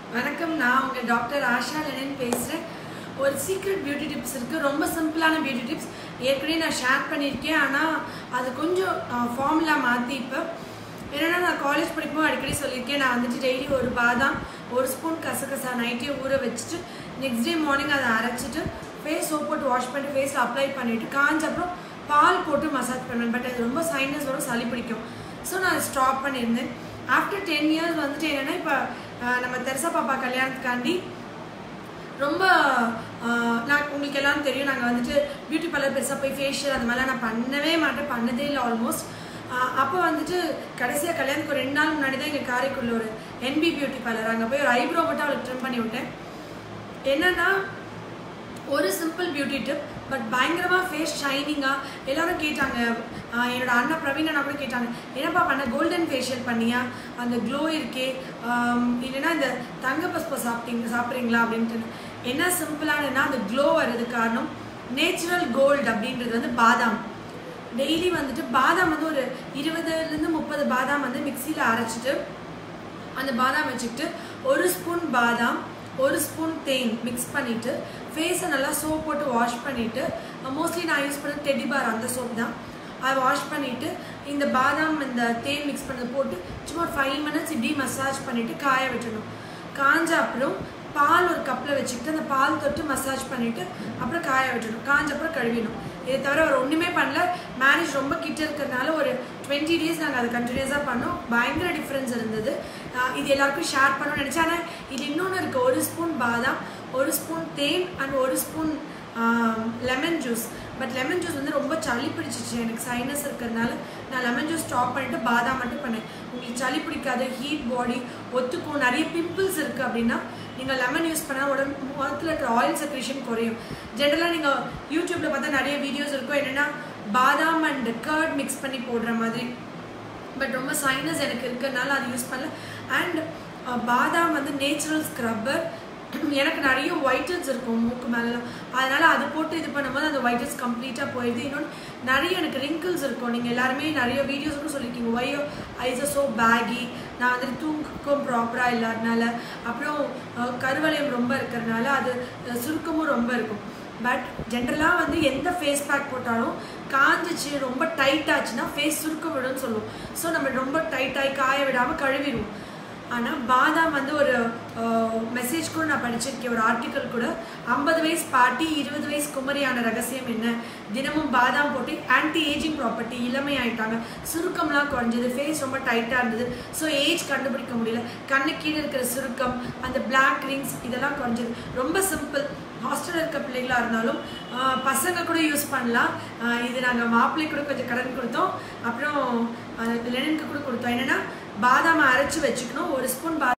வணக்கம் நான் உங்கள் டாக்டர் ஆஷா லெனின் பேசுகிறேன் ஒரு சீக்ரெட் பியூட்டி டிப்ஸ் இருக்குது ரொம்ப சிம்பிளான பியூட்டி டிப்ஸ் ஏற்கனவே நான் ஷேர் பண்ணியிருக்கேன் ஆனால் அது கொஞ்சம் ஃபார்முலா மாற்றி இப்போ என்னென்னா நான் காலேஜ் படிக்கும்போது அடிக்கடி சொல்லியிருக்கேன் நான் வந்துட்டு டெய்லி ஒரு பாதாம் ஒரு ஸ்பூன் கசகசா நைட்டே ஊற வச்சுட்டு நெக்ஸ்ட் டே மார்னிங் அதை அரைச்சிட்டு ஃபேஸ் சோப் போட்டு வாஷ் பண்ணிட்டு ஃபேஸில் அப்ளை பண்ணிவிட்டு காஞ்ச அப்புறம் பால் போட்டு மசாஜ் பண்ணுவேன் பட் அது ரொம்ப சைனஸ் வரும் சளி பிடிக்கும் ஸோ நான் ஸ்டாப் பண்ணியிருந்தேன் ஆஃப்டர் டென் இயர்ஸ் வந்துட்டு என்னென்னா இப்போ நம்ம தெரசா பாப்பா கல்யாணத்துக்காண்டி ரொம்ப ஆஹ், நான் உங்களுக்கு எல்லாரும் தெரியும் நாங்கள் வந்துட்டு பியூட்டி பார்லர் பெருசாக போய் ஃபேஷியல் அந்த மாதிரிலாம் நான் பண்ணவே மாட்டேன் பண்ணதே இல்லை ஆல்மோஸ்ட் அப்போ வந்துட்டு கடைசியாக கல்யாணத்துக்கு ஒரு ரெண்டு நாள் முன்னாடி தான் எங்கள் காரைக்குள்ள ஒரு என்பி பியூட்டி பார்லர் அங்கே போய் ஒரு ஐப்ரோ மட்டும் அவளுக்கு ட்ரிம் பண்ணி விட்டேன் என்னன்னா ஒரு சிம்பிள் பியூட்டி டிப் பட் பயங்கரமாக ஃபேஸ் ஷைனிங்காக எல்லாரும் கேட்டாங்க ஆஹ் என்னோட அண்ணா பிரவீன் அண்ணா கூட கேட்டாங்க என்னப்பா பண்ண கோல்டன் ஃபேஷியல் பண்ணியா அந்த க்ளோ இருக்கே ஆம், இல்லைன்னா இந்த தங்க பஸ்பம் சாப்பிட்டீங்க சாப்பிட்றீங்களா அப்படின்ட்டு என்ன சிம்பிளானன்னா அந்த க்ளோ வர்றது காரணம் நேச்சுரல் கோல்டு அப்படின்றது வந்து பாதாம் டெய்லி வந்துட்டு பாதாம் வந்து ஒரு இருபதுலேருந்து முப்பது பாதாம் வந்து மிக்சியில் அரைச்சிட்டு அந்த பாதாம் வச்சுக்கிட்டு ஒரு ஸ்பூன் பாதாம் ஒரு ஸ்பூன் தேன் மிக்ஸ் பண்ணிவிட்டு ஃபேஸை நல்லா சோப் போட்டு வாஷ் பண்ணிவிட்டு மோஸ்ட்லி நான் யூஸ் பண்ண டெடி பார் அந்த சோப் தான் அதை வாஷ் பண்ணிவிட்டு இந்த பாதாம் இந்த தேன் மிக்ஸ் பண்ணதை போட்டு சும்மா ஒரு ஃபைவ் மினிட்ஸ் இப்படி மசாஜ் பண்ணிவிட்டு காய விட்டுணும் காஞ்ச அப்புறம் பால் ஒரு கப்பில் வச்சுக்கிட்டு அந்த பால் தொட்டு மசாஜ் பண்ணிவிட்டு அப்புறம் காய விட்டுணும் காஞ்ச அப்புறம் கழுவிடணும் இதை தவிர அவர் ஒன்றுமே பண்ணல மேரேஜ் ரொம்ப கிட்ட இருக்கிறதுனால ஒரு டுவெண்ட்டி டேஸ் நாங்கள் அதை கண்டினியூஸாக பண்ணோம் பயங்கர டிஃப்ரென்ஸ் இருந்தது ஆஹ் இது எல்லாருக்கும் ஷேர் பண்ணணும்னு நினச்சேன் ஆனால் இது இன்னொன்று இருக்குது ஒரு ஸ்பூன் பாதாம் ஒரு ஸ்பூன் தேன் அண்ட் ஒரு spoon lemon juice but lemon juice வந்து ரொம்ப சளி பிடிச்சிச்சு எனக்கு சைனஸ் இருக்கிறதுனால நான் லெமன் ஜூஸ் ஸ்டாப் பண்ணிட்டு பாதாம் மட்டும் பண்ணேன் உங்களுக்கு சளி பிடிக்காது ஹீட் பாடி ஒத்துக்கும் நிறைய பிம்பிள்ஸ் இருக்குது அப்படின்னா நீங்கள் லெமன் யூஸ் பண்ணால் உடம்பு முகத்தில் இருக்கிற ஆயில் செக்ரேஷன் குறையும் ஜென்ரலாக நீங்கள் யூடியூப்பில் பார்த்தா நிறைய வீடியோஸ் இருக்கும் என்னென்னா பாதாம் அண்ட் கர்ட் மிக்ஸ் பண்ணி போடுற மாதிரி பட் ரொம்ப சைனஸ் எனக்கு இருக்கிறதுனால அது யூஸ் பண்ணல அண்ட் பாதாம் வந்து நேச்சுரல் ஸ்க்ரப்பர் எனக்கு நிறைய ஒயிட்டன்ஸ் இருக்கும் மூக்கு மேலாம் அதனால அது போட்டு இது பண்ணும்போது அந்த ஒயிட்டன்ஸ் கம்ப்ளீட்டாக போயிடுது இன்னொன்று நிறைய எனக்கு ரிங்கிள்ஸ் இருக்கும் நீங்கள் எல்லாருமே நிறைய வீடியோஸுக்கும் சொல்லியிருக்கீங்க ஒய்யோ ஐஸ் ஸோ பேகி நான் வந்துட்டு தூக்கம் ப்ராப்பராக இல்லாதனால அப்புறம் அஹ், கருவளையம் ரொம்ப இருக்கிறதுனால அது அஹ், சுருக்கமும் ரொம்ப இருக்கும் பட் ஜென்ரலாக வந்து எந்த ஃபேஸ் பேக் போட்டாலும் காஞ்சிச்சு ரொம்ப டைட் ஆச்சுன்னா ஃபேஸ் சுருக்க விடும்னு சொல்லுவோம் ஸோ நம்ம ரொம்ப டைட்டாகி காய விடாமல் கழுவிடுவோம் ஆனால் பாதாம் வந்து ஒரு மெசேஜ் கூட நான் படிச்சிருக்கேன் ஒரு ஆர்டிக்கல் கூட ஐம்பது வயசு பாட்டி இருபது வயசு குமரியான ரகசியம் என்ன தினமும் பாதாம் போட்டு ஆன்டி ஏஜிங் ப்ராப்பர்ட்டி இளமை ஆயிட்டாங்க சுருக்கம்லாம் குறைஞ்சது ஃபேஸ் ரொம்ப டைட்டாக இருந்தது ஸோ ஏஜ் கண்டுபிடிக்க முடியல கண்ணு கீழே இருக்கிற சுருக்கம் அந்த பிளாக் ரிங்ஸ் இதெல்லாம் குறைஞ்சது ரொம்ப சிம்பிள் ஹாஸ்டலில் இருக்க பிள்ளைகளாக இருந்தாலும் ஆஹ் பசங்க கூட யூஸ் பண்ணலாம் ஆஹ் இது நாங்கள் மாப்பிள்ளை கூட கொஞ்சம் கடன் கொடுத்தோம் அப்புறம் லெனினுக்கு கூட கொடுத்தோம் என்னென்னா பாதாமை அரைச்சி வச்சுக்கணும் ஒரு ஸ்பூன் பா